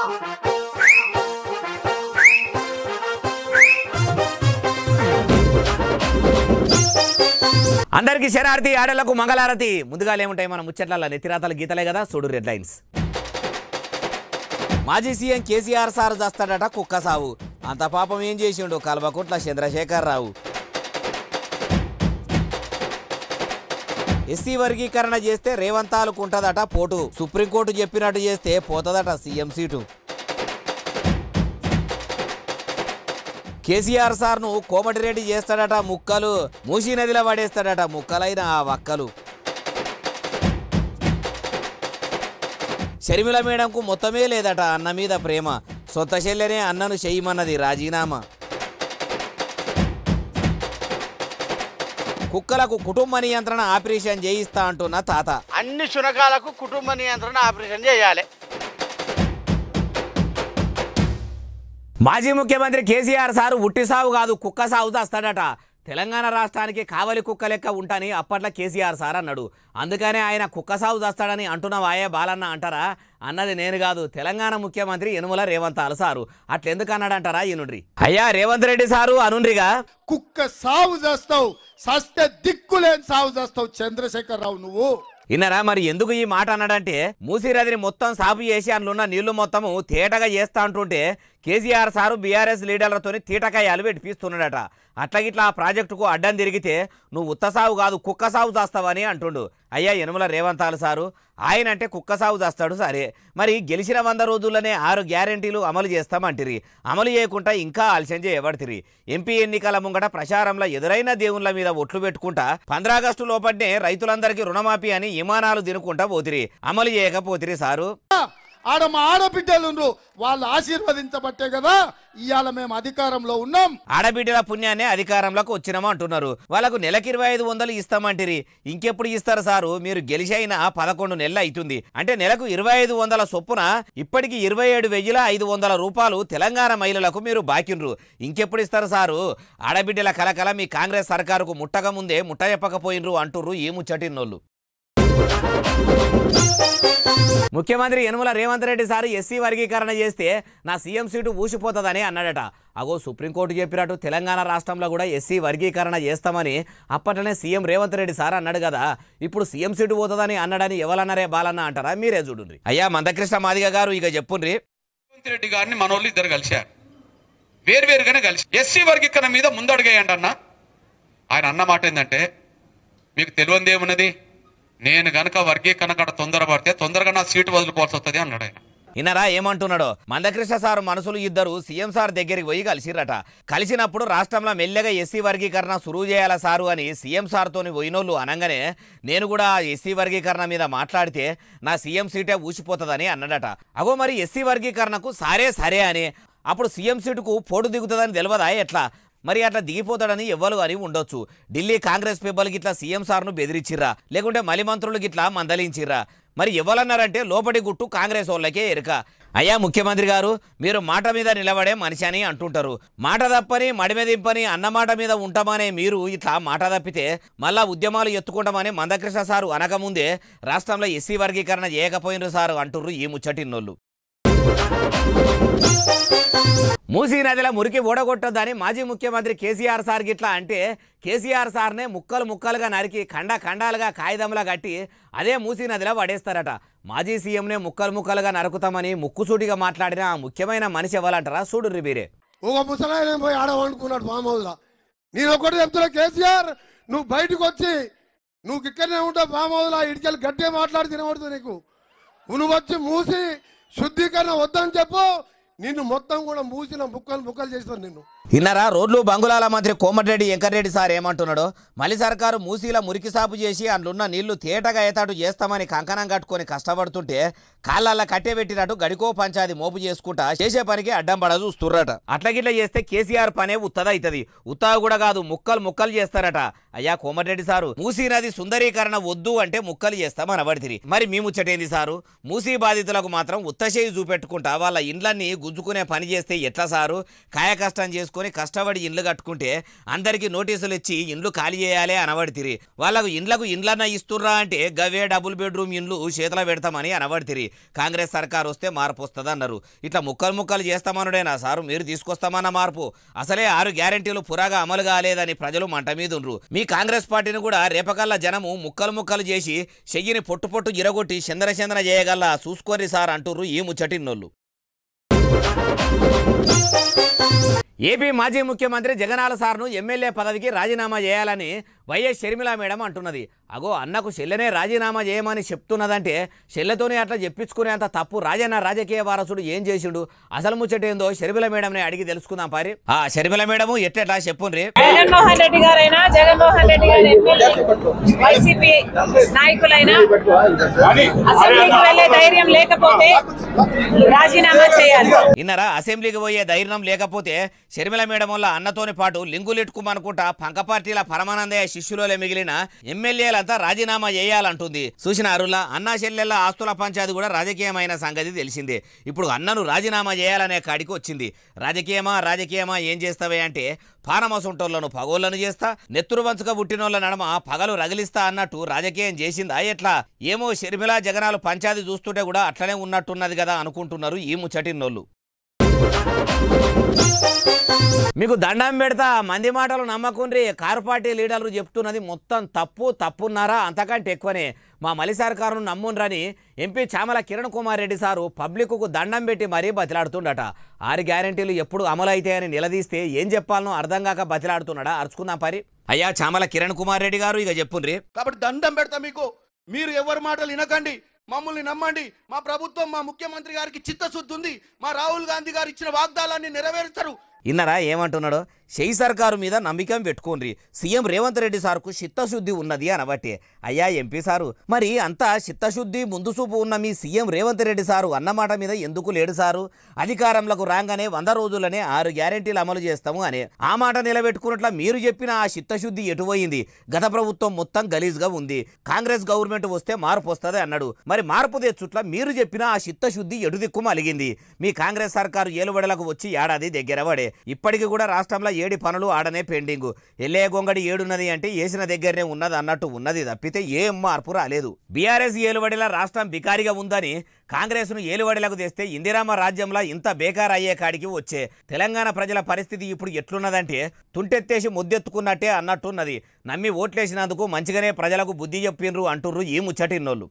అందరికి శరారతి ఆడలకు మంగళారతి ముందుగా ఏముంటాయి మన ముచ్చట్ల నెత్తిరాతల గీతలే కదా చూడు రెడ్ లైన్స్ మాజీ సీఎం కేసీఆర్ సార్ చేస్తాడట కుక్క సావు అంత పాపం ఏం చేసిండు కల్వకుట్ల చంద్రశేఖర్ రావు ఎస్సీ వర్గీకరణ చేస్తే రేవంతాలకు ఉంటదట పోటు సుప్రీంకోర్టు చెప్పినట్టు చేస్తే పోతదట సీఎం సీటు కేసీఆర్ సార్ను కోమటిరెడ్డి చేస్తాడట ముక్కలు మూసీ నదిలో పడేస్తాడట ముక్కలైన ఆ వక్కలు షర్మిల మేడంకు మొత్తమే లేదట అన్న మీద ప్రేమ సొంత చెల్లెనే అన్నను చెయ్యమన్నది రాజీనామా కుక్కలకు కుటుంబ నియంత్రణ ఆపరేషన్ చేయిస్తా అంటున్న తాత అన్ని శునకాలకు కుటుంబ నియంత్రణ ఆపరేషన్ చేయాలి మాజీ ముఖ్యమంత్రి కేసీఆర్ సారు ఉట్టి సాగు కాదు కుక్క సాగు చేస్తాడట తెలంగాణ రాష్ట్రానికి కావలి కుక్క లెక్క ఉంటాని అప్పట్లో కేసీఆర్ సార్ అన్నాడు అందుకనే ఆయన కుక్క సాగు చేస్తాడని అంటున్న వాయే బాలన్న అంటారా అన్నది నేను కాదు తెలంగాణ ముఖ్యమంత్రి యనుమల రేవంత్ ఆలు సారు అట్లెందుకు అన్నాడంటారా ఈనుండ్రి అయ్యా రేవంత్ రెడ్డి సారు అనుండ్రిగా కుక్క సాగు చేస్తావు సస్తే దిక్కులేని సాగు చేస్తావు చంద్రశేఖర్ రావు నువ్వు ఇన్నరా మరి ఎందుకు ఈ మాట అన్నాడంటే మూసీనదిని మొత్తం సాపు చేసి అందులో నీళ్లు మొత్తము తేటగా చేస్తా అంటుంటే కేసీఆర్ సారు బీఆర్ఎస్ లీడర్లతోని తీటకాయాలు పెట్టిపిస్తున్నాడట అట్లాగిట్లా ఆ ప్రాజెక్టుకు అడ్డం తిరిగితే నువ్వు ఉత్త సాగు కాదు కుక్క సాగు చేస్తావని అంటుండు అయ్యా యనుమల రేవంతాలు సారు ఆయన అంటే కుక్క సాగు చేస్తాడు సరే మరి గెలిచిన వంద రోజుల్లోనే ఆరు గ్యారెంటీలు అమలు చేస్తామంటిరి అమలు చేయకుండా ఇంకా ఆలస్యం చేయబడితిరి ఎంపీ ఎన్నికల ముంగట ప్రచారంలో ఎదురైన దేవుళ్ళ మీద ఒట్లు పెట్టుకుంటా పంద్రాగస్టు లోపట్నే రైతులందరికీ రుణమాఫీ అని విమానాలు తినుకుంటా పోతిరి అమలు చేయకపోతిరి సారు ఆడ మా ఆడబిడ్డలు వాళ్ళు ఆశీర్వదించబట్టే కదా ఇవాళ మేము అధికారంలో ఉన్నాం ఆడబిడ్డల పుణ్యాన్ని అధికారంలోకి వచ్చినాము అంటున్నారు వాళ్ళకు నెలకి ఇరవై ఐదు వందలు ఇస్తామంటిరి ఇంకెప్పుడు ఇస్తారు సారు మీరు గెలిచైన పదకొండు నెలలు అవుతుంది అంటే నెలకు ఇరవై ఐదు వందల చొప్పున ఇప్పటికి ఇరవై ఏడు వెయ్యిల ఐదు వందల రూపాయలు తెలంగాణ మహిళలకు మీరు బాకిండ్రు ఇంకెప్పుడు ఇస్తారు సారు ఆడబిడ్డల కలకల మీ కాంగ్రెస్ సర్కారుకు ముట్టక ముందే ముట్ట చెప్పకపోయినరు అంటుర్రు ఈ ముచ్చటిన్నోళ్ళు ముఖ్యమంత్రి యనుమల రేవంత్ రెడ్డి సార్ ఎస్సీ వర్గీకరణ చేస్తే నా సీఎం సీటు ఊసిపోతుందని అన్నాడట అగో సుప్రీంకోర్టు చెప్పినట్టు తెలంగాణ రాష్ట్రంలో కూడా ఎస్సీ వర్గీకరణ చేస్తామని అప్పట్లోనే సీఎం రేవంత్ రెడ్డి సార్ అన్నాడు కదా ఇప్పుడు సీఎం సీటు పోతుందని అన్నాడని ఎవరన్నారే బాలన్న అంటారా మీరే చూడండి అయ్యా మందకృష్ణ మాదిగ గారు ఇక చెప్పుండ్రి రేవంత్ రెడ్డి గారిని మనోళ్ళు ఇద్దరు కలిశారు వేరువేరుగానే కలిసి ఎస్సీ వర్గీకరణ మీద ముందడుగేయండి అన్న ఆయన అన్న మాట ఏంటంటే మీకు తెలియంది ఏమున్నది నేను గనక వర్గీకరణ కాడ తొందరపడితే తొందరగా నా సీటు వదులుకోవాల్సి వస్తుంది అన్నాడు ఆయన ఇన్నరా ఏమంటున్నాడో మందకృష్ణ సార్ మనసులు ఇద్దరు సీఎం సార్ దగ్గరికి పోయి కలిసిరట కలిసినప్పుడు రాష్ట్రంలో మెల్లగా ఎస్సీ వర్గీకరణ సురువు చేయాలా సారు అని సీఎం సార్తోని పోయినోళ్ళు అనగానే నేను కూడా ఎస్సీ వర్గీకరణ మీద మాట్లాడితే నా సీఎం సీటే ఊసిపోతుందని అన్నాడట అగో మరి ఎస్సీ వర్గీకరణకు సారే సరే అని అప్పుడు సీఎం సీటుకు పోటు దిగుతుందని తెలియదా ఎట్లా మరి అట్లా దిగిపోతాడని ఎవ్వరు అని ఉండొచ్చు ఢిల్లీ కాంగ్రెస్ పీపుల్కి ఇట్లా సీఎం సార్ను బెదిరించిర్రా లేకుంటే మలి మంత్రులకి ఇట్లా మందలించిర్రా మరి ఎవరన్నారంటే లోపటి గుట్టు కాంగ్రెస్ వాళ్ళకే ఎరుక అయ్యా ముఖ్యమంత్రి గారు మీరు మాట మీద నిలబడే మనిషి అని అంటుంటారు మాట తప్పని మడిమె దింపని అన్నమాట మీద ఉంటామనే మీరు ఇట్లా మాట తప్పితే మళ్ళా ఉద్యమాలు ఎత్తుకుంటామని మందకృష్ణ సారు అనకముందే రాష్ట్రంలో ఎస్సీ వర్గీకరణ చేయకపోయినరు సారు అంటుర్రు ఈ ముచ్చటిన్నోళ్ళు మూసీ నదిలో మురికి ఓడగొట్టొద్దని మాజీ ముఖ్యమంత్రి కేసీఆర్ సార్ గిట్లా అంటే కేసీఆర్ సార్నే ముక్కలు ముక్కలుగా నరికి ఖండ ఖండాలుగా కాగితంలా కట్టి అదే మూసీ నదిలో పడేస్తారట మాజీ సీఎంనే ముక్కలు ముక్కలుగా నరుకుతామని ముక్కుసూటిగా మాట్లాడిన ఆ ముఖ్యమైన మనిషి ఎవరంటారా చూడు మీరే ఒక ముసలాయన పోయి ఆడ వండుకున్నాడు ఫామ్ హౌస్ నేను ఒకటి చెప్తున్నా కేసీఆర్ నువ్వు బయటకు వచ్చి నువ్వు ఇక్కడనే ఉంటావు ఫామ్ హౌస్ లో ఇడికెళ్ళి గట్టిగా మాట్లాడి తినబడుతుంది నీకు నువ్వు వచ్చి మూసి శుద్ధీకరణ వద్దని చెప్పు నిన్ను మొత్తం కూడా మూసిన ముక్కలు ముక్కలు చేస్తాను నిన్ను ఇన్నరా రోడ్లు బంగులాల మంత్రి కోమటిరెడ్డి వెంకటరెడ్డి సార్ ఏమంటున్నాడో మళ్ళీ సర్కారు మూసీల మురికి సాపు చేసి అందులో నీళ్లు తేటగా ఏతాటు చేస్తామని కంకణం కట్టుకొని కష్టపడుతుంటే కాళ్ళల్లా కట్టెబెట్టినట్టు గడికో పంచాది మోపు చేసుకుంటా చేసే పనికి అడ్డం పడ చూస్తుర్రట అట్లగిట్ల చేస్తే కేసీఆర్ పనే ఉత్తదైతది ఉత్తా కూడా కాదు ముక్కలు ముక్కలు చేస్తారట అయ్యా కోమటిరెడ్డి సారు మూసీ నది సుందరీకరణ వద్దు అంటే ముక్కలు చేస్తాం అనబడితిరి మరి మీ ముచ్చటేంది సారు మూసీ బాధితులకు మాత్రం ఉత్తశేయి చూపెట్టుకుంటా వాళ్ళ ఇండ్లన్నీ గుంజుకునే పని చేస్తే ఎట్లా సారు కాయ కష్టం చేసుకొని చేసుకొని కష్టపడి ఇండ్లు కట్టుకుంటే అందరికీ నోటీసులు ఇచ్చి ఇండ్లు ఖాళీ చేయాలి అనబడితిరి వాళ్ళకు ఇండ్లకు ఇండ్లన్న ఇస్తుర్రా అంటే గవే డబుల్ బెడ్రూమ్ ఇండ్లు చేతిలో పెడతామని అనబడితిరి కాంగ్రెస్ సర్కార్ వస్తే మార్పు వస్తుంది అన్నారు ఇట్లా ముక్కలు ముక్కలు చేస్తామనుడేనా సారు మీరు తీసుకొస్తామన్న మార్పు అసలే ఆరు గ్యారెంటీలు పురాగా అమలు కాలేదని ప్రజలు మంట మీద ఉండ్రు మీ కాంగ్రెస్ పార్టీని కూడా రేపకల్లా జనము ముక్కలు ముక్కలు చేసి చెయ్యిని పొట్టు పొట్టు జిరగొట్టి చంద్ర చంద్ర చేయగల చూసుకోర్రి సార్ అంటుర్రు ఈ ముచ్చటిన్నోళ్ళు ఏపీ మాజీ ముఖ్యమంత్రి జగనాల సార్ను ఎమ్మెల్యే పదవికి రాజీనామా చేయాలని వైఎస్ షర్మిల మేడం అంటున్నది అగో అన్నకు చెల్లెనే రాజీనామా చేయమని చెప్తున్నదంటే చెల్లెతోనే అట్లా చెప్పించుకునేంత తప్పు రాజన్న రాజకీయ వారసుడు ఏం చేసిండు అసలు ముచ్చటేందో షర్మిల మేడంని అడిగి తెలుసుకుందాం పారి ఆ షర్మిల మేడము ఎట్టెట్లా చెప్పుండ్రి జగన్మోహన్ రెడ్డి గారైనా జగన్మోహన్ రెడ్డి గారు ఎమ్మెల్యే వైసీపీ నాయకులైనా అసెంబ్లీకి వెళ్లే ధైర్యం లేకపోతే రాజీనామా చేయాలి ఇన్నరా అసెంబ్లీకి పోయే ధైర్యం లేకపోతే షర్మిల మేడం వల్ల అన్నతోని పాటు లింగులెట్టుకోమనుకుంటా పంక పార్టీల పరమానందయ్య శిష్యులోలే మిగిలిన ఎమ్మెల్యేలంతా రాజీనామా చేయాలంటుంది చూసిన అరుల అన్నా చెల్లెళ్ళ ఆస్తుల పంచాయతీ కూడా రాజకీయమైన సంగతి తెలిసిందే ఇప్పుడు అన్నను రాజీనామా చేయాలనే కాడికి వచ్చింది రాజకీయమా రాజకీయమా ఏం చేస్తావే అంటే పానమసుంటోళ్లను పగోళ్లను చేస్తా నెత్తురు వంచుక పుట్టినోళ్ళ నడమ పగలు రగిలిస్తా అన్నట్టు రాజకీయం చేసిందా ఎట్లా ఏమో షర్మిల జగనాలు పంచాయతీ చూస్తుంటే కూడా అట్లనే ఉన్నట్టున్నది కదా అనుకుంటున్నారు ఈ ముచ్చటిన్నోళ్ళు మీకు దండం పెడతా మంది మాటలు నమ్మకుండ్రి కారు పార్టీ లీడర్లు చెప్తున్నది మొత్తం తప్పు తప్పున్నారా అంతకంటే ఎక్కువనే మా మలి సర్కారును నమ్ముండ్రని ఎంపీ చామల కిరణ్ కుమార్ రెడ్డి సారు పబ్లిక్కు దండం పెట్టి మరీ బతిలాడుతుండట ఆరు గ్యారెంటీలు ఎప్పుడు అమలు అవుతాయని నిలదీస్తే ఏం చెప్పాలనో అర్థం కాక బతిలాడుతున్నాడా అరుచుకుందాం పరి అయ్యా చామల కిరణ్ కుమార్ రెడ్డి గారు ఇక చెప్పుండ్రి కాబట్టి దండం పెడతా మీకు మీరు ఎవరి మాటలు వినకండి మమ్మల్ని నమ్మండి మా ప్రభుత్వం మా ముఖ్యమంత్రి గారికి చిత్తశుద్ధి ఉంది మా రాహుల్ గాంధీ గారు ఇచ్చిన వాగ్దానాన్ని నెరవేరుస్తారు ఇన్నరా ఏమంటున్నాడు షెయి సర్కారు మీద నమ్మకం పెట్టుకోండి సీఎం రేవంత్ రెడ్డి సార్కు చిత్తశుద్ధి ఉన్నది అనబట్టే అయ్యా ఎంపీ సారు మరి అంతా చిత్తశుద్ధి ముందు చూపు ఉన్న మీ సీఎం రేవంత్ రెడ్డి సారు అన్నమాట మీద ఎందుకు లేడు సారు అధికారంలోకి రాగానే వంద రోజులనే ఆరు గ్యారెంటీలు అమలు చేస్తాము అని ఆ మాట నిలబెట్టుకున్నట్ల మీరు చెప్పిన ఆ చిత్తశుద్ధి ఎటుపోయింది గత ప్రభుత్వం మొత్తం గలీజ్గా ఉంది కాంగ్రెస్ గవర్నమెంట్ వస్తే మార్పు వస్తుంది అన్నాడు మరి మార్పు తెచ్చుట్ల మీరు చెప్పిన ఆ చిత్తశుద్ధి ఎటు దిక్కు మలిగింది మీ కాంగ్రెస్ సర్కారు ఏలుబడలకు వచ్చి ఏడాది దగ్గర పడే ఇప్పటికీ కూడా రాష్ట్రంలో ఏడి పనులు ఆడనే పెండింగ్ ఎల్లే గొంగడి ఏడున్నది అంటే వేసిన దగ్గరనే ఉన్నది అన్నట్టు ఉన్నది తప్పితే ఏం మార్పు రాలేదు బీఆర్ఎస్ ఏలుబడిలా రాష్ట్రం బికారిగా ఉందని కాంగ్రెస్ను ఏలుబడిలకు తెస్తే ఇందిరామ రాజ్యంలో ఇంత బేకార్ అయ్యే కాడికి వచ్చే తెలంగాణ ప్రజల పరిస్థితి ఇప్పుడు ఎట్లున్నదంటే తుంటెత్తేసి ముద్దెత్తుకున్నట్టే అన్నట్టున్నది నమ్మి ఓట్లేసినందుకు మంచిగానే ప్రజలకు బుద్ధి చెప్పిండ్రు అంటుర్రు ఈ ముచ్చటిన్నోళ్ళు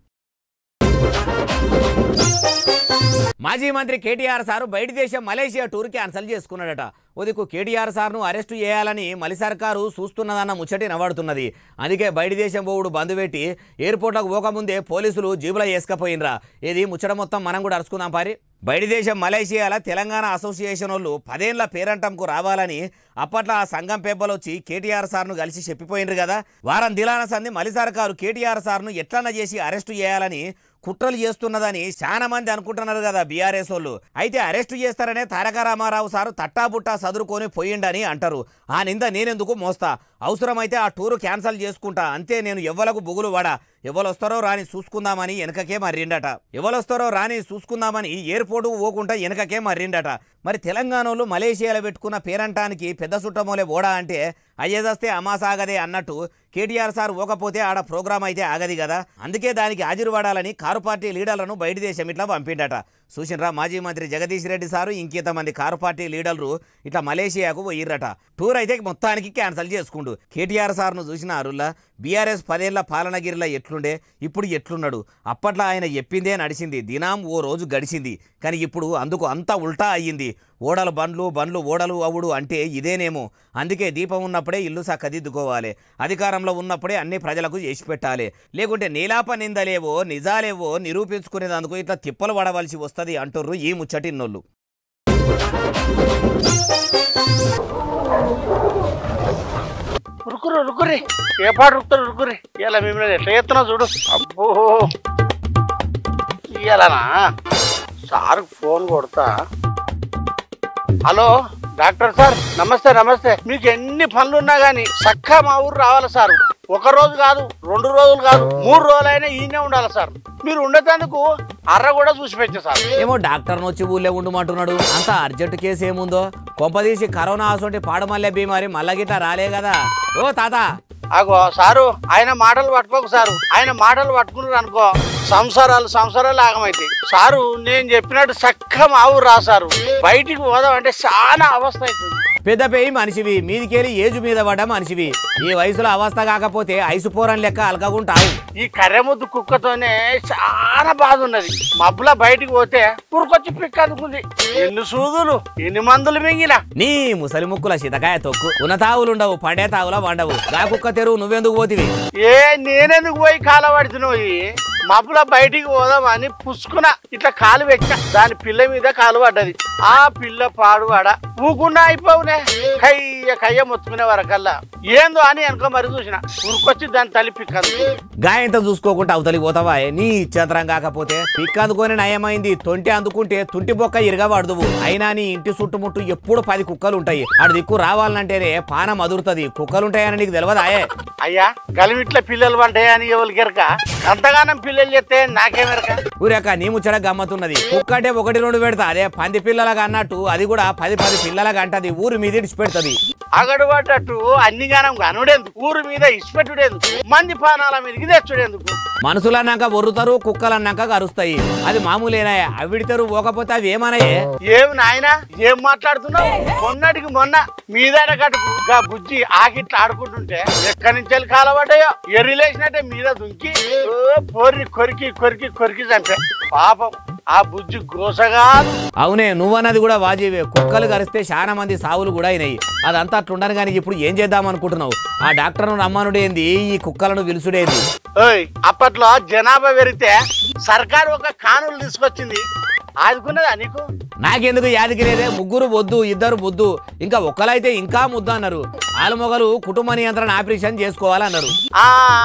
మాజీ మంత్రి కేటీఆర్ సారు బయట దేశం మలేషియా టూర్ క్యాన్సిల్ చేసుకున్నాడట ఉదికు కేటీఆర్ సార్ను అరెస్టు చేయాలని మలి సర్కారు చూస్తున్నదన్న ముచ్చటి నవాడుతున్నది అందుకే బయట దేశం పోవుడు బంద్ పెట్టి ఎయిర్పోర్ట్లకు పోకముందే పోలీసులు జీబులో వేసుకపోయినరా ఇది ముచ్చట మొత్తం మనం కూడా అరుచుకుందాం పారి బయట దేశం మలేషియాల తెలంగాణ అసోసియేషన్ వాళ్ళు పదేళ్ల పేరంటంకు రావాలని అప్పట్లో ఆ సంఘం పేపర్లు వచ్చి కేటీఆర్ సార్ను కలిసి చెప్పిపోయినరు కదా వారం దిలాన సంది మలి సర్కారు కేటీఆర్ సార్ను ఎట్లన్నా చేసి అరెస్టు చేయాలని కుట్రలు చేస్తున్నదని చాలా మంది అనుకుంటున్నారు కదా బీఆర్ఎస్ వాళ్ళు అయితే అరెస్టు చేస్తారనే తారక రామారావు సారు తట్టాబుట్టా సదురుకొని పోయిండని అంటారు ఆ నింద నేనెందుకు మోస్తా అవసరమైతే ఆ టూరు క్యాన్సిల్ చేసుకుంటా అంతే నేను ఎవ్వలకు బుగులు వాడా ఎవరొస్తారో రాని చూసుకుందామని వెనకకే మర్రిండట ఎవరొస్తారో రాని చూసుకుందామని ఎయిర్పోర్టు పోకుండా వెనకకే మర్రిండట మరి తెలంగాణలో మలేషియాలో పెట్టుకున్న పేరంటానికి పెద్ద సుట్టమోలే ఓడా అంటే అయ్యేదస్తే అమాసాగదే అన్నట్టు కేటీఆర్ సార్ పోకపోతే ఆడ ప్రోగ్రామ్ అయితే ఆగది కదా అందుకే దానికి హాజరుపడాలని కారు పార్టీ లీడర్లను బయట దేశం ఇట్లా పంపిండట చూసినరా మాజీ మంత్రి జగదీష్ రెడ్డి సారు ఇంకింతమంది కారు పార్టీ లీడర్లు ఇట్లా మలేషియాకు పోయిర్రట టూర్ అయితే మొత్తానికి క్యాన్సిల్ చేసుకుండు కేటీఆర్ సార్ను చూసిన అరుల్లా బీఆర్ఎస్ పదేళ్ల పాలనగిరిలో ఎట్లుండే ఇప్పుడు ఎట్లున్నాడు అప్పట్లో ఆయన చెప్పిందే నడిచింది దినాం ఓ రోజు గడిచింది కానీ ఇప్పుడు అందుకు అంతా ఉల్టా అయ్యింది ఓడలు బండ్లు బండ్లు ఓడలు అవుడు అంటే ఇదేనేమో అందుకే దీపం ఉన్నప్పుడే ఇల్లు సక్కదిద్దుకోవాలి అధికారంలో ఉన్నప్పుడే అన్ని ప్రజలకు చేసి పెట్టాలి లేకుంటే నీలాప నిందలేవో నిజాలేవో నిరూపించుకునేందుకు ఇట్లా తిప్పలు పడవలసి వస్తుంది అంటుర్రు ఈ ముచ్చటిన్నోళ్ళు రుకురు రుకురి ఏ పాట రుకుతారు రుకురి ఇలా మిమ్మల్ని ఎట్లా చేస్తున్నా చూడు అబ్బో ఇయ్యాలనా సార్ ఫోన్ కొడతా హలో డాక్టర్ సార్ నమస్తే నమస్తే మీకు ఎన్ని పనులు ఉన్నా గానీ చక్కగా మా ఊరు రావాలి సార్ ఒక రోజు కాదు రెండు రోజులు కాదు మూడు రోజులైనా ఈయనే ఉండాలి సార్ మీరు ఉండేందుకు అర్ర కూడా చూసి పెట్టే సార్ ఏమో డాక్టర్ వచ్చి ఊళ్ళో ఉండమంటున్నాడు అంత అర్జెంట్ కేసు ఏముందో కొంపదీసి కరోనా అసొంటి పాడమల్లె బీమారి మళ్ళా గిట్ట రాలే కదా ఓ తాత అగో సారు ఆయన మాటలు పట్టుకోకు సారు ఆయన మాటలు పట్టుకున్నారు అనుకో సంసారాలు సంసారాలు ఆగమైతాయి సారు నేను చెప్పినట్టు చక్కగా మావు రా సారు బయటికి పోదాం అంటే చాలా అవస్థ అవుతుంది పెద్ద పేయి మనిషివి మీదికెళ్ళి ఏజు మీద పడ్డ మనిషివి ఈ వయసులో అవస్థ కాకపోతే ఐసు పోరని లెక్క అలకగుంటావు ఈ కర్రెముద్దు కుక్కతోనే చాలా బాధ ఉన్నది మబ్బుల బయటికి పోతే పురుకొచ్చి పిక్క అందుకుంది ఎన్ని సూదులు ఎన్ని మందులు మింగినా నీ ముసలి ముక్కుల శితకాయ తొక్కు ఉన్న తావులుండవు పండే తావుల వండవు గా కుక్క తెరువు నువ్వెందుకు పోతివి ఏ నేనెందుకు పోయి కాల పడుతున్నావు మబ్బుల బయటికి పోదామని పుసుకున ఇట్లా కాలు పెట్టిన దాని పిల్ల మీద కాలు పడ్డది ఆ పిల్ల పాడువాడ ఊకున్నా అయిపోవునే కయ్య కయ్య మొత్తుకునే వరకల్లా ఏందో అని వెనక మరి చూసిన ఉరికొచ్చి దాని తల్లి పిక్కదు గాయంతో చూసుకోకుండా అవతలికి పోతావా నీ ఇచ్చేతరం కాకపోతే పిక్క అందుకొని నయమైంది తొంటి అందుకుంటే తుంటి బొక్క ఇరగబడదువు అయినా నీ ఇంటి చుట్టుముట్టు ఎప్పుడు పది కుక్కలు ఉంటాయి అటు దిక్కు రావాలంటేనే పానం అదురుతుంది కుక్కలుంటాయని నీకు తెలియదాయే అయ్యా గలిమిట్ల పిల్లలు వంటాయని ఎవరికి ఎరక అంతగానం పిల్లలు చెప్తే నాకేమెరక ఊరేక నీ ముచ్చట గమ్మతున్నది కుక్క అంటే ఒకటి రెండు పెడతా అదే పంది పిల్లలగా అన్నట్టు అది కూడా పది పది పిల్లలగా అంటది ఊరి మీద ఇడిచి పెడుతుంది అగడు పడ్డట్టు అన్ని గానం కనుడేందుకు ఊరు మీద ఇచ్చిపెట్టుడేందుకు మంది పానాల మీదకి తెచ్చుడేందుకు మనుషులు అన్నాక ఒర్రుతారు కుక్కలు అన్నాక కరుస్తాయి అది మామూలేనా అవిడితారు పోకపోతే అవి ఏమన్నాయే ఏం నాయనా ఏం మాట్లాడుతున్నావు మొన్నటికి మొన్న మీదడ కట్టుకు గా బుజ్జి ఆకిట్లా ఆడుకుంటుంటే ఎక్కడి నుంచి వెళ్ళి కాలబడ్డాయో ఎర్రిలేసినట్టే మీద దుంకి ఓ పొర్రి కొరికి కొరికి కొరికి చంపా పాపం ఆ బుజ్జి గోసగా అవునే నువ్వన్నది కూడా వాజీవే కుక్కలు కరిస్తే చాలా మంది సావులు కూడా అయినాయి అదంతా అట్లుండను కానీ ఇప్పుడు ఏం చేద్దాం అనుకుంటున్నావు ఆ డాక్టర్ను రమ్మనుడేంది ఈ కుక్కలను పిలుచుడేంది ఓయ్ అప్పట్లో జనాభా పెరిగితే సర్కారు ఒక కానులు తీసుకొచ్చింది ఆదుకున్నదా నీకు నాకెందుకు యాదగిరేదే ముగ్గురు వద్దు ఇద్దరు బొద్దు ఇంకా ఒక్కలైతే ఇంకా ముద్దు అన్నారు ఆలుమొగలు కుటుంబ నియంత్రణ ఆపరేషన్ చేసుకోవాలన్నారు ఆ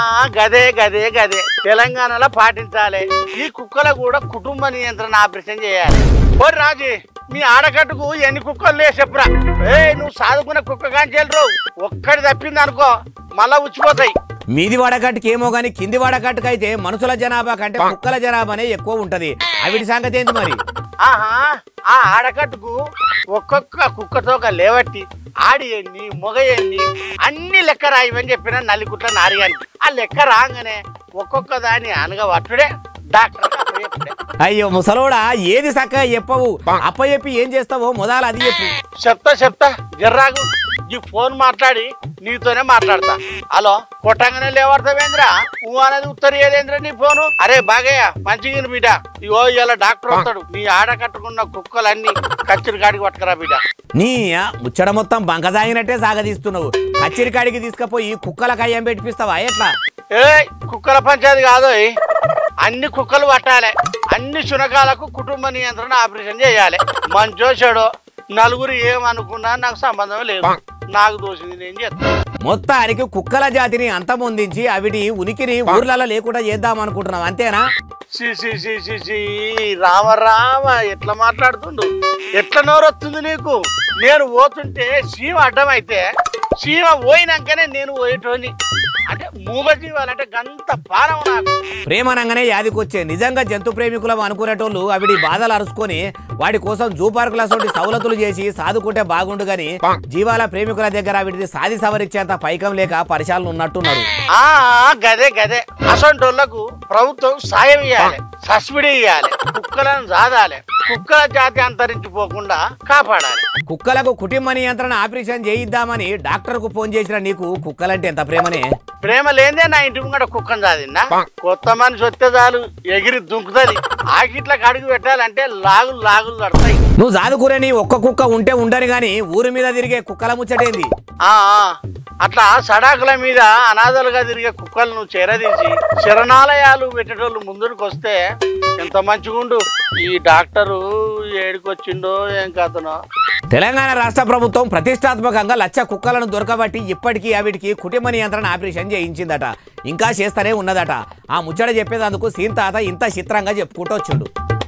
గదే గదే గదే తెలంగాణలో పాటించాలి ఈ కుక్కలు కూడా కుటుంబ నియంత్రణ ఆపరేషన్ చేయాలి ఓ రాజీ మీ ఆడకట్టుకు ఎన్ని కుక్కలు లేవు చెప్పురా ఏ నువ్వు సాదుకున్న కుక్క కాంచెలరు ఒక్కడి తప్పింది అనుకో మళ్ళా ఉచ్చిపోతాయి మీది వాడకట్టుకి ఏమో గానీ కింది వాడకట్టుకు అయితే మనుషుల జనాభా కంటే కుక్కల జనాభానే ఎక్కువ ఉంటది అవిటి సంగతి ఏంటి మరి ఆహా ఆ ఆడకట్టుకు ఒక్కొక్క కుక్కతో ఒక లేవట్టి ఆడి ఎన్ని మొగ ఎన్ని అన్ని లెక్క రాయమని చెప్పిన నల్లికుట్ల నారిగానికి ఆ లెక్క రాగానే ఒక్కొక్క దాన్ని అనగా పట్టుడే డాక్టర్ అప్పచెప్పుడే. అయ్యో ముసలోడా ఏది చక్కగా చెప్పవు అప్ప చెప్పి ఏం చేస్తావో మొదలు అది చెప్పు చెప్తా చెప్తా జర్రాగు ఈ ఫోన్ మాట్లాడి నీతోనే మాట్లాడతా హలో కొట్టంగానే లేవడతావేంద్రా ఊ అనేది ఉత్తరేదేంద్ర నీ ఫోను అరే బాగయ్య మంచిగా బిడ్డ ఇగో ఇలా డాక్టర్ వస్తాడు నీ ఆడ కట్టుకున్న కుక్కలన్నీ కచ్చిరి కాడికి పట్టుకురా బిడ్డ నీ ఆ ముచ్చట మొత్తం బంక సాగినట్టే సాగదీస్తున్నావు కచ్చిరికాడికి తీసుకుపోయి కుక్కల కయ్యం పెట్టిపిస్తావా ఎట్లా ఏ కుక్కల పంచాయతీ కాదు అన్ని కుక్కలు పట్టాలి అన్ని శునకాలకు కుటుంబ నియంత్రణ ఆపరేషన్ చేయాలి మంచో చెడో నలుగురు ఏమనుకున్నా నాకు సంబంధం లేదు నాకు దోషింది నేను చేస్తాను మొత్తానికి కుక్కల జాతిని అంతమొందించి అవిటి ఉనికిని ఊర్లలో లేకుండా చేద్దాం అనుకుంటున్నావు అంతేనా సి సి సి సి సి రామ రామ ఎట్లా మాట్లాడుతుండు ఎట్లా నోరొస్తుంది నీకు నేను పోతుంటే సీమ అడ్డమైతే సీమ పోయినాకనే నేను పోయేటోని అంటే మూగ జీవాలంటే గంత పానం నాకు ప్రేమనంగానే యాదికొచ్చే నిజంగా జంతు ప్రేమికులం అనుకునేటోళ్ళు అవిడి బాధలు అరుచుకొని వాడి కోసం జూ పార్కుల సోటి సవలతులు చేసి సాదుకుంటే బాగుండు గాని జీవాల ప్రేమికుల దగ్గర వీటిని సాది సవరించేంత పైకం లేక పరిశాలను ఉన్నట్టున్నారు ఆ గదే గదే అసంటోళ్లకు ప్రభుత్వం సాయం ఇవ్వాలి సబ్సిడీ ఇవ్వాలి కుక్కలను సాదాలి కుక్కల జాతి అంతరించిపోకుండా కాపాడాలి కుక్కలకు కుటుంబ నియంత్రణ ఆపరేషన్ చేయిద్దామని డాక్టర్ కు ఫోన్ చేసిన నీకు కుక్కలంటే ఎంత ప్రేమనే ప్రేమ లేదే నా ఇంటి ముంగట కుక్కను చాదిన్నా కొత్త మనిషి వస్తే చాలు ఎగిరి దుంకుతుంది ఆకిట్లకు అడుగు పెట్టాలంటే లాగులు లాగులు కడతాయి నువ్వు జాదుకురని ఒక్క కుక్క ఉంటే ఉండని గాని ఊరి మీద తిరిగే కుక్కల ముచ్చటేంది ఆ ఆ, అట్లా సడాకుల మీద అనాథలుగా తిరిగే కుక్కలను చేరదీసి శరణాలయాలు పెట్టేటోళ్ళు ముందుకు వస్తే ఎంత మంచిగుండు ఈ డాక్టరు ఏడికొచ్చిండో ఏం కథనో తెలంగాణ రాష్ట్ర ప్రభుత్వం ప్రతిష్టాత్మకంగా లచ్చ కుక్కలను దొరకబట్టి ఇప్పటికీ అవిటికి కుటుంబ నియంత్రణ ఆపరేషన్ చేయించిందట ఇంకా చేస్తూనే ఉన్నదట ఆ ముచ్చట చెప్పేదందుకు సీన్ తాత ఇంత చిత్రంగా చెప్పుకుంటూ వచ్చిండు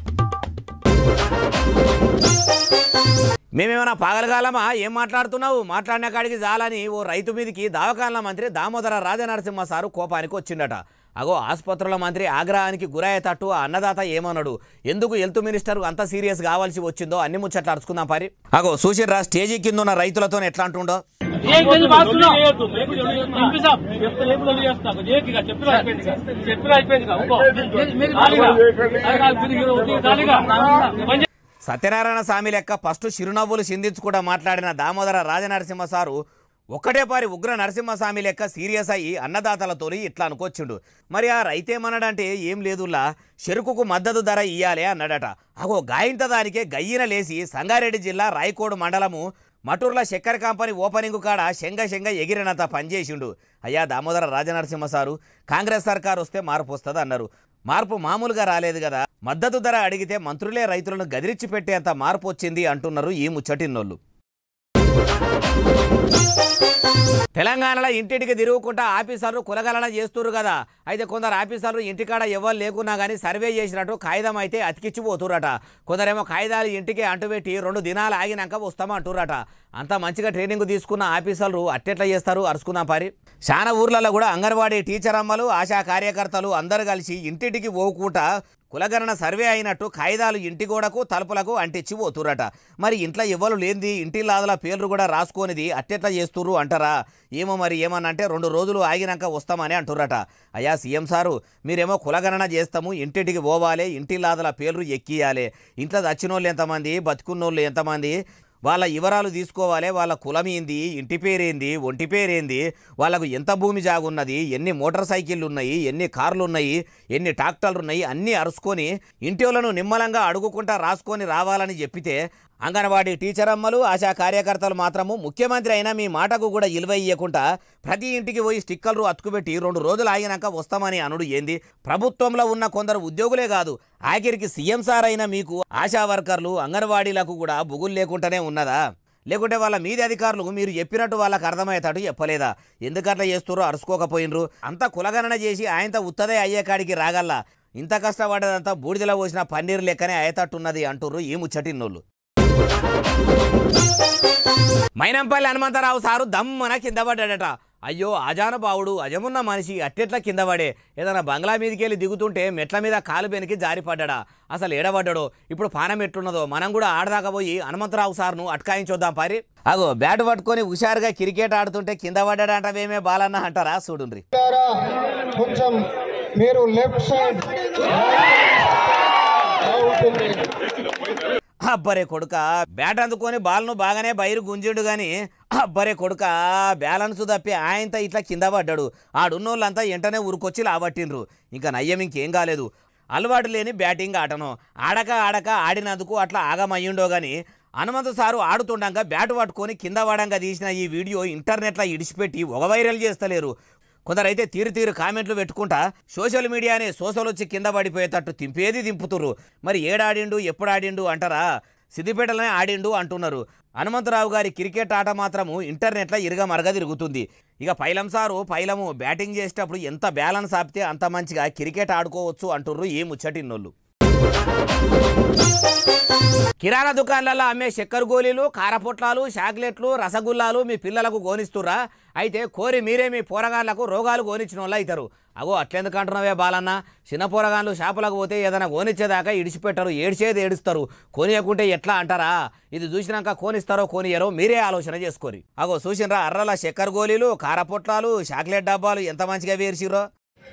మేమేమైనా పాగలగాలమా ఏం మాట్లాడుతున్నావు మాట్లాడిన కాడికి చాలని ఓ రైతు మీదకి దావకాల మంత్రి దామోదర రాజనరసింహ సారు కోపానికి వచ్చిండట అగో ఆసుపత్రుల మంత్రి ఆగ్రహానికి గురయ్యేటట్టు ఆ అన్నదాత ఏమన్నాడు ఎందుకు హెల్త్ మినిస్టర్ అంత సీరియస్ కావాల్సి వచ్చిందో అన్ని ముచ్చట్లు అరుచుకుందాం పరి అగో సుశీర్ రా స్టేజీ కింద ఉన్న రైతులతో ఎట్లా అంటుండో చెప్పిన సత్యనారాయణ స్వామి లెక్క ఫస్ట్ చిరునవ్వులు సిందించుకుండా మాట్లాడిన దామోదర రాజనరసింహ సారు ఒకటే పారి ఉగ్ర నరసింహస్వామి లెక్క సీరియస్ అయ్యి అన్నదాతలతోని ఇట్లా అనుకొచ్చిండు మరి ఆ రైతేమన్నాడంటే ఏం లేదులా చెరుకుకు మద్దతు ధర ఇయ్యాలి అన్నాడట అగో గాయంత దానికే గయ్యిన లేసి సంగారెడ్డి జిల్లా రాయకోడు మండలము మటూర్ల చక్కెర కంపెనీ ఓపెనింగ్ కాడ శంగ శంగ ఎగిరినంత పనిచేసిండు అయ్యా దామోదర రాజనరసింహ సారు కాంగ్రెస్ సర్కార్ వస్తే మార్పు వస్తుంది అన్నారు మార్పు మామూలుగా రాలేదు కదా మద్దతు ధర అడిగితే మంత్రులే రైతులను గదిరిచ్చి పెట్టేంత మార్పు వచ్చింది అంటున్నారు ఈ ముచ్చటిన్నోళ్ళు తెలంగాణలో ఇంటింటికి తిరుగుకుంటా ఆఫీసర్లు కులగలన చేస్తున్నారు కదా అయితే కొందరు ఆఫీసర్లు ఇంటికాడ ఎవరు లేకున్నా కానీ సర్వే చేసినట్టు కాగితం అయితే అతికిచ్చి పోతురట కొందరేమో కాగితాలు ఇంటికి అంటుపెట్టి రెండు దినాలు ఆగినాక వస్తామంటురట అంత మంచిగా ట్రైనింగ్ తీసుకున్న ఆఫీసర్లు అట్టెట్లా చేస్తారు అరుచుకుందాం పారి చాలా ఊర్లలో కూడా అంగన్వాడీ టీచర్ అమ్మలు ఆశా కార్యకర్తలు అందరు కలిసి ఇంటింటికి పోకుండా కులగణన సర్వే అయినట్టు కాగితాలు ఇంటి గోడకు తలుపులకు అంటించి పోతురట మరి ఇంట్లో ఎవరు లేనిది ఇంటి లాదుల పేర్లు కూడా రాసుకొనిది అట్టెట్లా చేస్తుర్రు అంటారా ఏమో మరి ఏమనంటే రెండు రోజులు ఆగినాక వస్తామని అంటుర్రట అయ్యా సీఎం సారు మీరేమో కులగణన చేస్తాము ఇంటింటికి పోవాలి ఇంటి లాదుల పేర్లు ఎక్కియాలి ఇంట్లో చచ్చినోళ్ళు ఎంతమంది బతుకున్నోళ్ళు ఎంతమంది వాళ్ళ వివరాలు తీసుకోవాలి వాళ్ళ కులం ఏంది ఇంటి పేరేంది ఒంటి పేరేంది వాళ్ళకు ఎంత భూమి జాగున్నది ఎన్ని మోటార్ సైకిళ్ళు ఉన్నాయి ఎన్ని కార్లు ఉన్నాయి ఎన్ని ట్రాక్టర్లు ఉన్నాయి అన్నీ అరుచుకొని ఇంటి వాళ్ళను నిమ్మలంగా అడుగుకుంటా రాసుకొని రావాలని చెప్పితే అంగన్వాడీ టీచర్ అమ్మలు ఆశా కార్యకర్తలు మాత్రము ముఖ్యమంత్రి అయినా మీ మాటకు కూడా ఇలువ ఇయ్యకుండా ప్రతి ఇంటికి పోయి స్టిక్కర్లు అతుకుపెట్టి రెండు రోజులు ఆగినాక వస్తామని అనుడు ఏంది ప్రభుత్వంలో ఉన్న కొందరు ఉద్యోగులే కాదు ఆఖరికి సీఎం సార్ అయినా మీకు ఆశా వర్కర్లు అంగన్వాడీలకు కూడా బుగులు లేకుండానే ఉన్నదా లేకుంటే వాళ్ళ మీది అధికారులు మీరు చెప్పినట్టు వాళ్ళకి అర్థమయ్యేటట్టు చెప్పలేదా ఎందుకట్లా చేస్తారో అరుసుకోకపోయినరు అంత కులగణన చేసి ఆయనతో ఉత్తదే అయ్యే కాడికి రాగల్లా ఇంత కష్టపడ్డదంతా బూడిదలో పోసిన పన్నీరు లెక్కనే అయ్యేటట్టున్నది అంటుర్రు ఈ ముచ్చటిన్నోళ్ళు మైనంపల్లి హనుమంతరావు సారు దమ్మన కింద పడ్డాడట అయ్యో అజానుభావుడు అజమున్న మనిషి అట్టెట్లా కింద పడే ఏదైనా బంగ్లా మీదకి వెళ్ళి దిగుతుంటే మెట్ల మీద కాలు బెనికి జారిపడ్డా అసలు ఏడబడ్డాడో ఇప్పుడు పానం ఎట్లున్నదో మనం కూడా ఆడదాకా పోయి హనుమంతరావు సార్ను అట్కాయించొద్దాం పారి అగో బ్యాట్ పట్టుకొని హుషారుగా క్రికెట్ ఆడుతుంటే కింద పడ్డాడంటవేమే బాలన్న అంటారా చూడుండ్రి కొంచెం మీరు లెఫ్ట్ సైడ్ ఉంటుంది అబ్బరే కొడుక బ్యాట్ అందుకొని బాల్ను బాగానే బైరు గుంజిండు గాని అబ్బరే కొడుక బ్యాలెన్స్ తప్పి ఆయనతో ఇట్లా కింద పడ్డాడు ఆడున్నోళ్ళంతా వెంటనే ఉరుకొచ్చి లాబట్టిండ్రు ఇంకా నయ్యం ఇంకేం కాలేదు అలవాటు లేని బ్యాటింగ్ ఆటను ఆడక ఆడక ఆడినందుకు అట్లా ఆగమయ్యుండో గాని హనుమంతు సారు ఆడుతుండగా బ్యాట్ పట్టుకొని కింద పడంగా తీసిన ఈ వీడియో ఇంటర్నెట్లో ఇడిచిపెట్టి ఒక వైరల్ చేస్తలేరు కొందరైతే తీరు తీరు కామెంట్లు పెట్టుకుంటా సోషల్ మీడియానే సోషల్ వచ్చి కింద పడిపోయేటట్టు తింపేది దింపుతురు మరి ఏడాడిండు ఎప్పుడు ఆడిండు అంటారా సిద్దిపేటలోనే ఆడిండు అంటున్నారు హనుమంతరావు గారి క్రికెట్ ఆట మాత్రము ఇంటర్నెట్లో ఇరుగ మరగ తిరుగుతుంది ఇక పైలం సారు పైలము బ్యాటింగ్ చేసేటప్పుడు ఎంత బ్యాలెన్స్ ఆపితే అంత మంచిగా క్రికెట్ ఆడుకోవచ్చు అంటుర్రు ఈ ముచ్చటిన్నోళ్ళు కిరాణా దుకాణాలలో అమ్మే చక్కెర గోళీలు కారపొట్లాలు చాక్లెట్లు రసగుల్లాలు మీ పిల్లలకు గోనిస్తురా అయితే కోరి మీరే మీ పోరగాళ్ళకు రోగాలు గోనిచ్చిన వాళ్ళు అవుతారు అగో అట్లెందుకు అంటున్నావే బాలన్న చిన్న పోరగాళ్ళు షాపులకు పోతే ఏదైనా కోనిచ్చేదాకా ఇడిచిపెట్టరు ఏడ్చేది ఏడుస్తారు కొనియకుంటే ఎట్లా అంటారా ఇది చూసినాక కోనిస్తారో కోనియరో మీరే ఆలోచన చేసుకోరి అగో చూసినరా అర్రల చక్కెర గోళీలు కారపొట్లాలు చాక్లెట్ డబ్బాలు ఎంత మంచిగా వేర్చిరో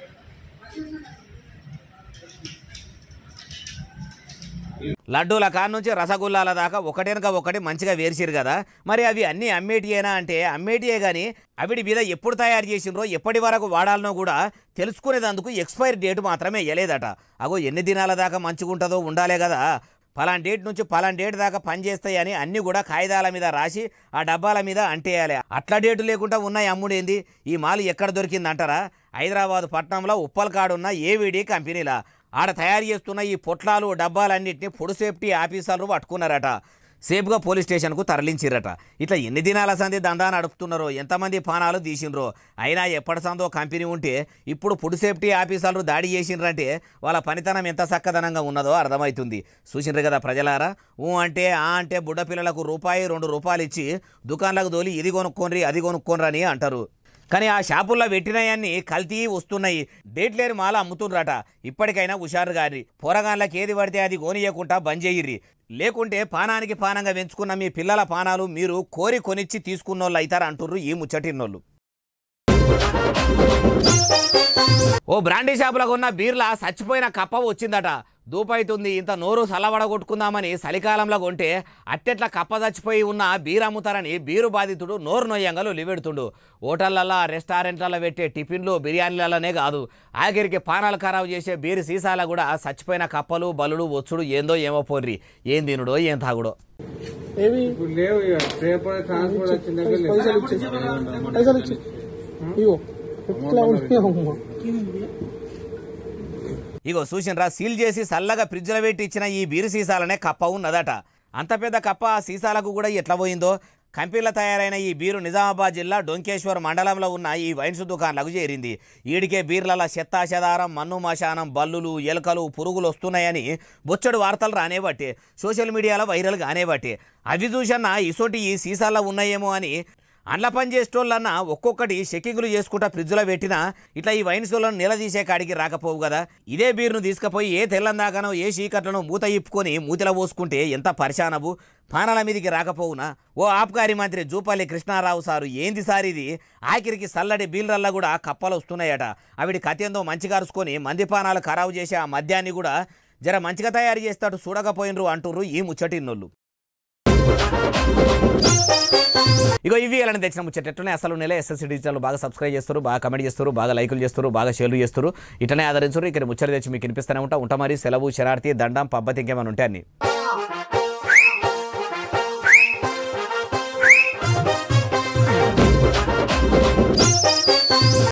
లడ్డూల కాడ నుంచి రసగుల్లాల దాకా ఒకటేనక ఒకటి మంచిగా వేర్చిరు కదా మరి అవి అన్నీ అమ్మేటియేనా అంటే అమ్మేటియే కానీ అవిడి మీద ఎప్పుడు తయారు చేసినరో ఎప్పటి వరకు వాడాలనో కూడా తెలుసుకునేందుకు ఎక్స్పైర్ డేట్ మాత్రమే ఇవ్వలేదట అగో ఎన్ని దినాల దాకా మంచిగా ఉంటుందో ఉండాలే కదా పలాన్ డేట్ నుంచి పలాన్ డేట్ దాకా పనిచేస్తాయని అన్నీ కూడా కాగితాల మీద రాసి ఆ డబ్బాల మీద అంటేయాలి అట్లా డేటు లేకుండా ఉన్నాయి అమ్ముడేంది ఈ మాలు ఎక్కడ దొరికింది అంటారా హైదరాబాద్ పట్టణంలో ఉప్పల్కాడున్న ఏవిడి కంపెనీలా ఆడ తయారు చేస్తున్న ఈ పొట్లాలు డబ్బాలన్నింటినీ ఫుడ్ సేఫ్టీ ఆఫీసర్లు పట్టుకున్నారట సేఫ్గా పోలీస్ స్టేషన్కు తరలించిరట ఇట్లా ఎన్ని దినాల సంది దందా నడుపుతున్నారో ఎంతమంది పానాలు తీసిండ్రో అయినా ఎప్పటి సందో కంపెనీ ఉంటే ఇప్పుడు ఫుడ్ సేఫ్టీ ఆఫీసర్లు దాడి చేసిండ్రంటే వాళ్ళ పనితనం ఎంత చక్కదనంగా ఉన్నదో అర్థమవుతుంది చూసిండ్రు కదా ప్రజలారా ఊ అంటే ఆ అంటే బుడ్డ పిల్లలకు రూపాయి రెండు రూపాయలు ఇచ్చి దుకాణాలకు దోలి ఇది కొనుక్కోండి అది కొనుక్కోండి అని అంటారు కానీ ఆ షాపుల్లో పెట్టినయన్ని కల్తీ వస్తున్నాయి డేట్ లేని మాల అమ్ముతుండ్రట ఇప్పటికైనా హుషారు గారి పోరగాళ్ళకి ఏది పడితే అది గోనియకుండా బంద్ చేయిర్రి లేకుంటే పానానికి పానంగా పెంచుకున్న మీ పిల్లల పానాలు మీరు కోరి కొనిచ్చి తీసుకున్నోళ్ళు అవుతారు అంటుర్రు ఈ ముచ్చటిన్నోళ్ళు ఓ బ్రాండీ షాపులకు ఉన్న బీర్ల చచ్చిపోయిన కప్ప వచ్చిందట దూపైతుంది ఇంత నోరు సలవడ కొట్టుకుందామని చలికాలంలో కొంటే అట్టెట్ల కప్ప చచ్చిపోయి ఉన్న బీర్ అమ్ముతారని బీరు బాధితుడు నోరు నొయ్యంగలు లివెడుతుండు హోటళ్లలో రెస్టారెంట్లలో పెట్టే టిఫిన్లు బిర్యానీలలోనే కాదు ఆఖరికి పానాలు ఖరాబు చేసే బీరు సీసాల కూడా చచ్చిపోయిన కప్పలు బలుడు వచ్చుడు ఏందో ఏమో పోర్రి ఏం తినుడో ఏం తాగుడో పైసలు ఇచ్చి ఇగో ఎట్లా ఉన్నాయమ్మా ఇగో చూసినరా సీల్ చేసి చల్లగా ఫ్రిడ్జ్లో పెట్టి ఇచ్చిన ఈ బీరు సీసాలనే కప్ప ఉన్నదట అంత పెద్ద కప్ప ఆ సీసాలకు కూడా ఎట్లా పోయిందో కంపెనీల తయారైన ఈ బీరు నిజామాబాద్ జిల్లా డొంకేశ్వర్ మండలంలో ఉన్న ఈ వైన్స్ దుకాణాలకు చేరింది ఈడికే బీర్ల చెత్తాచెదారం మన్ను మశానం బల్లులు ఎలుకలు పురుగులు వస్తున్నాయని బొచ్చడు వార్తలు రానేబట్టి సోషల్ మీడియాలో వైరల్ కానేబట్టి అవి చూసన్నా ఇసోటి ఈ సీసాల్లో ఉన్నాయేమో అని అండ్ల పని చేసేటోళ్ళన్న ఒక్కొక్కటి చెక్కింగులు చేసుకుంటా ఫ్రిడ్జ్లో పెట్టినా ఇట్లా ఈ వైన్ స్టోర్లను నిలదీసే కాడికి రాకపోవు కదా ఇదే బీర్ను తీసుకుపోయి ఏ తెల్లందాకనో ఏ చీకట్లను మూత ఇప్పుకొని మూతిలో పోసుకుంటే ఎంత పరిశానవు పానాల మీదికి రాకపోవునా ఓ ఆబ్కారీ మంత్రి జూపల్లి కృష్ణారావు సారు ఏంది సార్ ఇది ఆఖరికి సల్లడి బీళ్ళల్లో కూడా కప్పలు వస్తున్నాయట అవిడి కత్యంతో మంచిగా అరుచుకొని మంది పానాలు ఖరాబు చేసే ఆ మద్యాన్ని కూడా జర మంచిగా తయారు చేస్తాడు చూడకపోయినరు అంటుర్రు ఈ ముచ్చటిన్నోళ్ళు ఇగో ఇవి ఇలా తెచ్చిన ముచ్చటనే అసలు నెల ఎస్ఎస్సీ డిజిటల్ బాగా సబ్స్క్రైబ్ చేస్తారు బాగా కమెంట్ చేస్తారు బాగా లైకులు చేస్తారు బాగా షేర్లు చేస్తారు ఇట్లనే ఆదరించరు ఇక్కడ ముచ్చట తెచ్చి మీకు వినిపిస్తూనే ఉంటా ఉంటా మరి సెలవు శరార్థి దండం పబ్బతి ఇంకేమైనా ఉంటే అన్ని